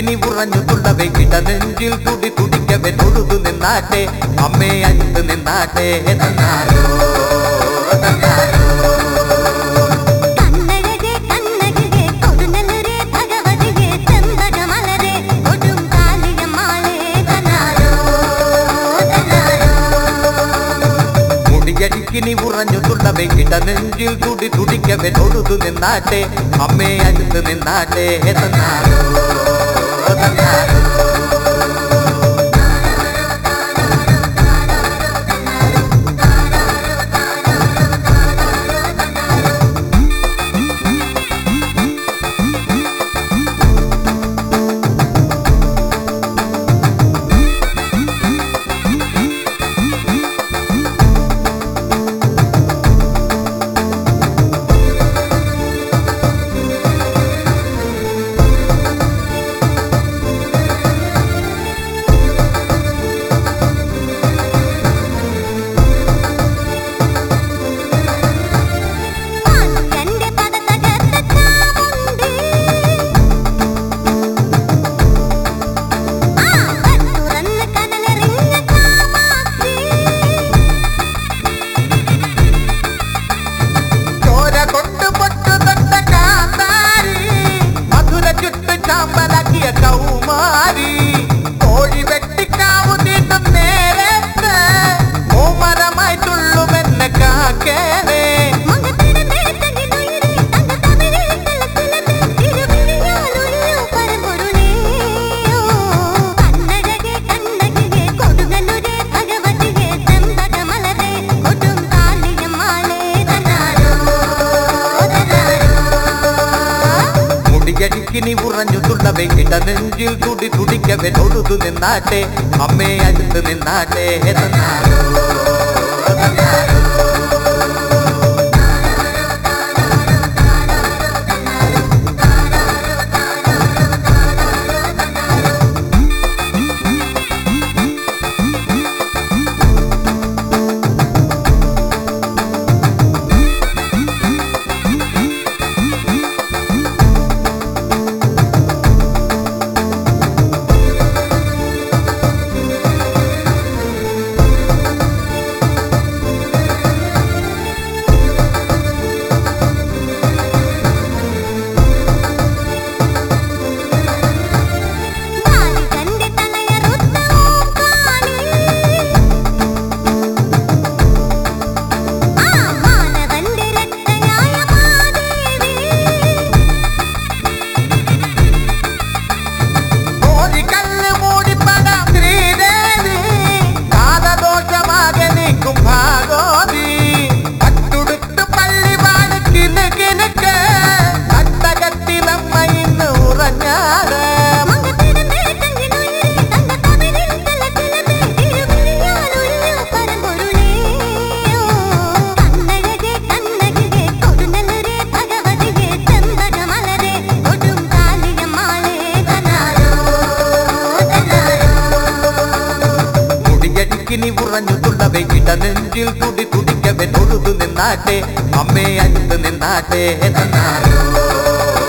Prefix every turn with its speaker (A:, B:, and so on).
A: മുടിയടിക്കിനി ഉറഞ്ഞു തുള്ളവെ കിട നെഞ്ചിൽ തുടി തുടിക്കവെ തൊഴുതു നിന്നാട്ടെ അമ്മേ അടുത്ത് നിന്നാട്ടെ തന്നാരോ തന്നാരോ
B: കണ്ണഴകേ കണ്ണഴകേ കൊടുങ്ങല്ലൂരേ ഭഗവതിയേ ചെമ്പകമലരേ കൊടും കാളിയമ്മാളേ തന്നാരോ തന്നാരോ
A: മുടിയടിക്കിനി ഉറഞ്ഞു തുള്ളവെ കിട നെഞ്ചിൽ തുടി തുടിക്കവെ തൊഴുതു നിന്നാട്ടെ അമ്മേ അടുത്ത് നിന്നാട്ടെ തന്നാരോ തന്നാരോ
B: എന്റെ പദ തകർത്ത ചാമുണ്ടി ആ തുറന്ന് കനലെറിഞ്ഞ കാമാക്ഷി
A: ചോര കൊണ്ട് പൊട്ടു തൊട്ട കാന്താരി മധുര ചുട്ട് ചാമ്പലാക്കിയ കൗമാരി കോഴി വെട്ടിക്കാവു നീട്ടും നേരത്ത് ഓമരമായി തുള്ളുമെന്ന കാക്കേനെ
B: മുഖത്തിടത്തെ തകിലുയരെ തങ്ക തമിഴിൽ തലത്തിലത്തെ തിരുവിളിയാലൊഴിയൂ പരമ്പൊരുളേയോ കണ്ണഴകേ കണ്ണഴകേ കൊടുങ്ങല്ലൂരേ ഭഗവതിയേ ചെമ്പകമലരേ കൊടും കാളിയമ്മാളേ തന്നാരോ തന്നാരോ
A: മുടിയടിക്കിനി ഉറഞ്ഞു തുള്ളവെ കിട നെഞ്ചിൽ തുടി തുടിക്കവെ തൊഴുതു നിന്നാട്ടെ അമ്മേ അടുത്ത് നിന്നാട്ടെ തന്നാരോ തന്നാരോ
B: ബാലികന്റെ തലയറുത്ത ഓങ്കാളി ആ മാനവന്റെ രക്തയായ മാദേവി
A: കോഴിക്കല്ല് മൂടിപ്പടാം ശ്രീദേവി കാതദോഷമാകെ നീക്കും ഭാഗോതി പട്ടുടുത്ത് പള്ളിവാണ് കിന് കിനുക്ക് തട്ടകത്തിലമ്മ ഇന്ന് ഉറഞ്ഞാട്
B: മുഖത്തിടത്തെ തകിലുയരെ തങ്ക തമിഴിൽ തലത്തിലത്തെ തിരുവിളിയാലൊഴിയൂ പരമ്പൊരുളേയോ കണ്ണഴകേ കണ്ണഴകേ കൊടുങ്ങല്ലൂരേ ഭഗവതിയേ ചെമ്പകമലരേ കൊടും കാളിയമ്മാളേ തന്നാരോ തന്നാരോ
A: മുടിയടിക്കിനി ഉറഞ്ഞു തുള്ളവെ കിട നെഞ്ചിൽ തുടി തുടിക്കവെ തൊഴുതു നിന്നാട്ടെ അമ്മേ അടുത്ത് നിന്നാട്ടെ തന്നാരോ